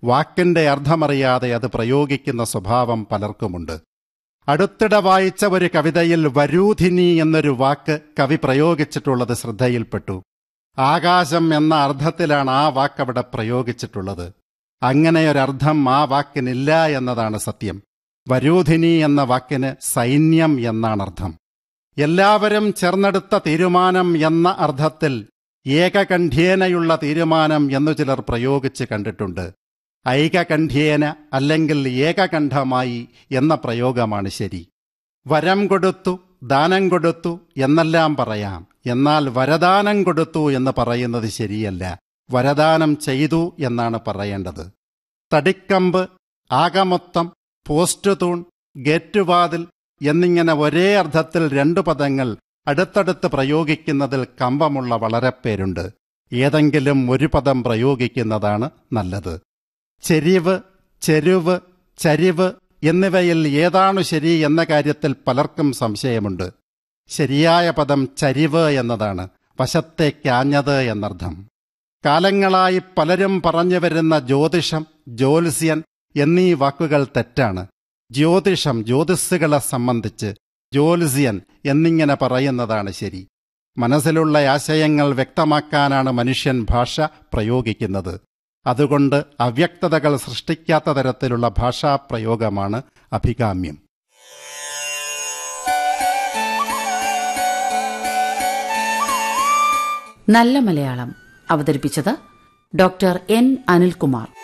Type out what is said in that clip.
വാക്കിന്റെ അർത്ഥമറിയാതെ അത് പ്രയോഗിക്കുന്ന സ്വഭാവം പലർക്കുമുണ്ട് അടുത്തിടെ വായിച്ച ഒരു കവിതയിൽ വരൂധിനി എന്നൊരു വാക്ക് കവി പ്രയോഗിച്ചിട്ടുള്ളത് ശ്രദ്ധയിൽപ്പെട്ടു ആകാശം എന്ന അർത്ഥത്തിലാണ് ആ വാക്കവിടെ പ്രയോഗിച്ചിട്ടുള്ളത് അങ്ങനെയൊരർത്ഥം ആ വാക്കിനില്ല എന്നതാണ് സത്യം വരൂധിനി എന്ന വാക്കിന് സൈന്യം എന്നാണ് അർത്ഥം എല്ലാവരും ചേർന്നെടുത്ത തീരുമാനം എന്ന അർത്ഥത്തിൽ ഏകകണ്ഠ്യേനയുള്ള തീരുമാനം എന്നു ചിലർ പ്രയോഗിച്ച് കണ്ടിട്ടുണ്ട് ഐകകണ്ഠ്യേന അല്ലെങ്കിൽ ഏകകണ്ഠമായി എന്ന പ്രയോഗമാണ് ശരി വരം കൊടുത്തു ദാനം കൊടുത്തു എന്നെല്ലാം പറയാം എന്നാൽ വരദാനം കൊടുത്തു എന്ന് പറയുന്നത് ശരിയല്ല വരദാനം ചെയ്തു എന്നാണ് പറയേണ്ടത് തടിക്കമ്പ് ആകമൊത്തം പോസ്റ്റ് തൂൺ ഗേറ്റുവാതിൽ എന്നിങ്ങനെ ഒരേ അർത്ഥത്തിൽ രണ്ടു പദങ്ങൾ അടുത്തടുത്ത് പ്രയോഗിക്കുന്നതിൽ കമ്പമുള്ള വളരെ പേരുണ്ട് ഏതെങ്കിലും ഒരു പദം പ്രയോഗിക്കുന്നതാണ് നല്ലത് ചെരിവ് ചെരുവ് ചരിവ് എന്നിവയിൽ ഏതാണു ശരി എന്ന കാര്യത്തിൽ പലർക്കും സംശയമുണ്ട് ശരിയായ പദം ചരിവ് എന്നതാണ് വശത്തേക്കാഞ്ഞത് എന്നർത്ഥം കാലങ്ങളായി പലരും പറഞ്ഞു വരുന്ന ജ്യോതിഷം ജ്യോത്സ്യൻ എന്നീ വാക്കുകൾ തെറ്റാണ് ജ്യോതിഷം ജ്യോതിസ്സുകളെ സംബന്ധിച്ച് ജ്യോത്സ്യൻ എന്നിങ്ങനെ പറയുന്നതാണ് ശരി മനസ്സിലുള്ള ആശയങ്ങൾ വ്യക്തമാക്കാനാണ് മനുഷ്യൻ ഭാഷ പ്രയോഗിക്കുന്നത് അതുകൊണ്ട് അവ്യക്തതകൾ സൃഷ്ടിക്കാത്ത തരത്തിലുള്ള ഭാഷാപ്രയോഗമാണ് അഭികാമ്യം നല്ല മലയാളം അവതരിപ്പിച്ചത് ഡോക്ടർ എൻ അനിൽകുമാർ